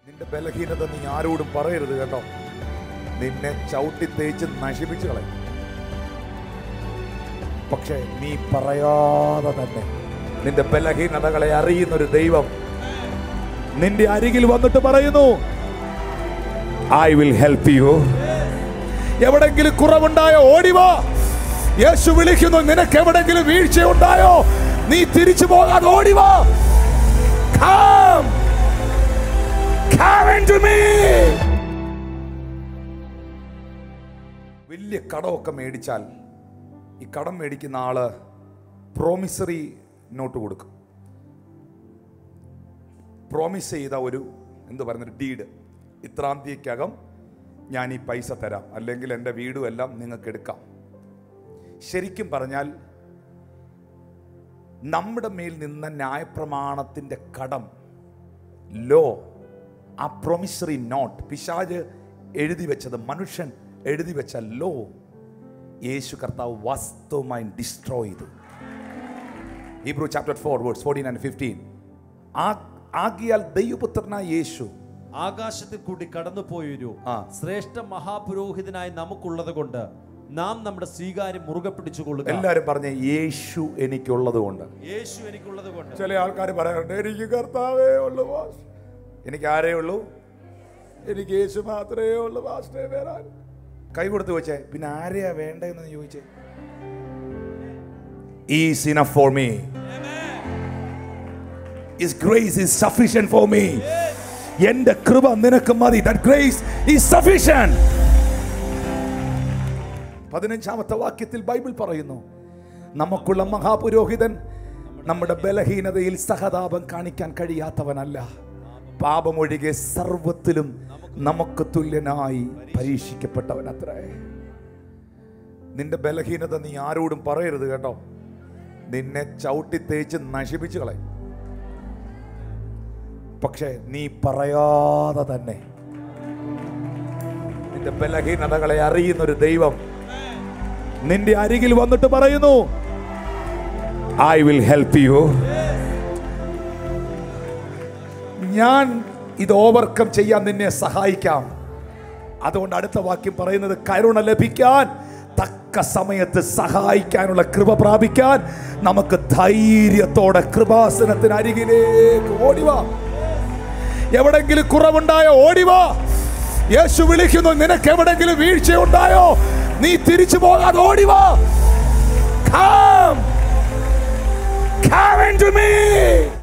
നിന്റെ ബലഹീനത നീ ആരോടും പറയരുത് കേട്ടോ നിന്നെ ചവിട്ടി തേച്ച് നശിപ്പിച്ചു കളയും പക്ഷേ നീ പറയാതെ തന്നെ നിന്റെ ബലഹീനതകളെ അറിയുന്ന ഒരു ദൈവം നിന്റെ അരികിൽ വന്നിട്ട് പറയുന്നു ഐ വിൽ ഹെൽപ്പ് യു എവിടെങ്കിലും കുറവുണ്ടായോ ഓടിവാ യേശു വിളിക്കുന്നു നിനക്ക് എവിടെങ്കിലും വീഴ്ചയുണ്ടായോ നീ തിരിച്ചു പോകാതെ ഓടിവാ Come! Come into me! വലിയ കടമൊക്കെ മേടിച്ചാൽ ഈ കടം മേടിക്കുന്ന ആള് പ്രോമിസറി നോട്ട് കൊടുക്കും പ്രോമിസ് ചെയ്ത ഒരു എന്ത് പറയുന്നൊരു ഡീഡ് ഇത്രാം തീയതിക്കകം ഞാൻ ഈ പൈസ തരാം അല്ലെങ്കിൽ എൻ്റെ വീടും എല്ലാം നിങ്ങൾക്ക് എടുക്കാം ശരിക്കും പറഞ്ഞാൽ നമ്മുടെ മേൽ നിന്ന ന്യായപ്രമാണത്തിൻ്റെ കടം ലോ ആ പ്രൊമിസറി നോട്ട് പിശാജ് എഴുതി വെച്ചത് മനുഷ്യൻ എഴുതി വെച്ച ലോ യേശു കർത്താവ് വാസ്തവമായി ഡിസ്ട്രോയ് ചെയ്തു Hebrew chapter four words fourteen and fifteen ആകിയാൽ ദൈവപുത്രനായ യേശു ആകാശത്തിൽ കൂടി കടന്നുപോയൊരു ആ. ശ്രേഷ്ഠ മഹാപുരോഹിതനായി നമുക്കുള്ളത് കൊണ്ട് നാം നമ്മുടെ സ്വീകാര്യം മുറുകെ പിടിച്ചുകൊള്ളുക എല്ലാവരും പറഞ്ഞ യേശു എനിക്കുള്ളത് കൊണ്ട് യേശു എനിക്കുള്ളത് കൊണ്ട് ചില ആൾക്കാർ പറയാറുണ്ട് എനിക്ക് കർത്താവേ ഉള്ളൂ പാസ് എനിക്ക് ആരേ ഉള്ളൂ എനിക്ക് യേശു മാത്രമേ ഉള്ളൂ പാസ്റ്റേ വേറെ ആരും കൈ കൊടുത്ത് വെച്ചേ പിന്നെ ആരെയാ വേണ്ടതെന്ന് ചോദിച്ചേ is enough for me His grace is sufficient for me. എന്റെ കൃപ നിനക്ക് മതി ദാറ്റ് ഗ്രേസ് ഈസ് സഫിഷ്യന്റ് പതിനഞ്ചാമത്തെ വാക്യത്തിൽ ബൈബിൾ പറയുന്നു നമുക്കുള്ള മഹാപുരോഹിതൻ നമ്മുടെ ബലഹീനതയിൽ സഹതാപം കാണിക്കാൻ കഴിയാത്തവനല്ല പാപമൊഴികെ സർവത്തിലും നമുക്ക് തുല്യനായി പരീക്ഷിക്കപ്പെട്ടവൻ അത്രേ നിന്റെ ബലഹീനത നീ ആരോടും പറയരുത് കേട്ടോ നിന്നെ ചവിട്ടി തേച്ച് നശിപ്പിച്ചു കളയും പക്ഷേ നീ പറയാതെ തന്നെ നിന്റെ ബലഹീനതകളെ അറിയുന്ന ഒരു ദൈവം നിന്റെ അരികിൽ വന്നിട്ട് പറയുന്നു ഐ വിൽ ഹെൽപ്പ് യു ഞാൻ ഇത് ഓവർകം ചെയ്യാൻ നിന്നെ സഹായിക്കാം അതുകൊണ്ട് അടുത്ത വാക്യം പറയുന്നത് കരുണ ലഭിക്കാൻ തക്ക സമയത്ത് സഹായിക്കാനുള്ള കൃപ പ്രാപിക്കാൻ നമുക്ക് ധൈര്യത്തോടെ കൃപാസനത്തിന് അരികിലേക്ക് ഓടിവാ എവിടെങ്കിലും കുറവുണ്ടായോ ഓടിവാ യേശു വിളിക്കുന്നു നിനക്ക് എവിടെങ്കിലും വീഴ്ചയുണ്ടായോ നീ തിരിച്ചു പോകാതെ ഓടിവാ Come! Come into me!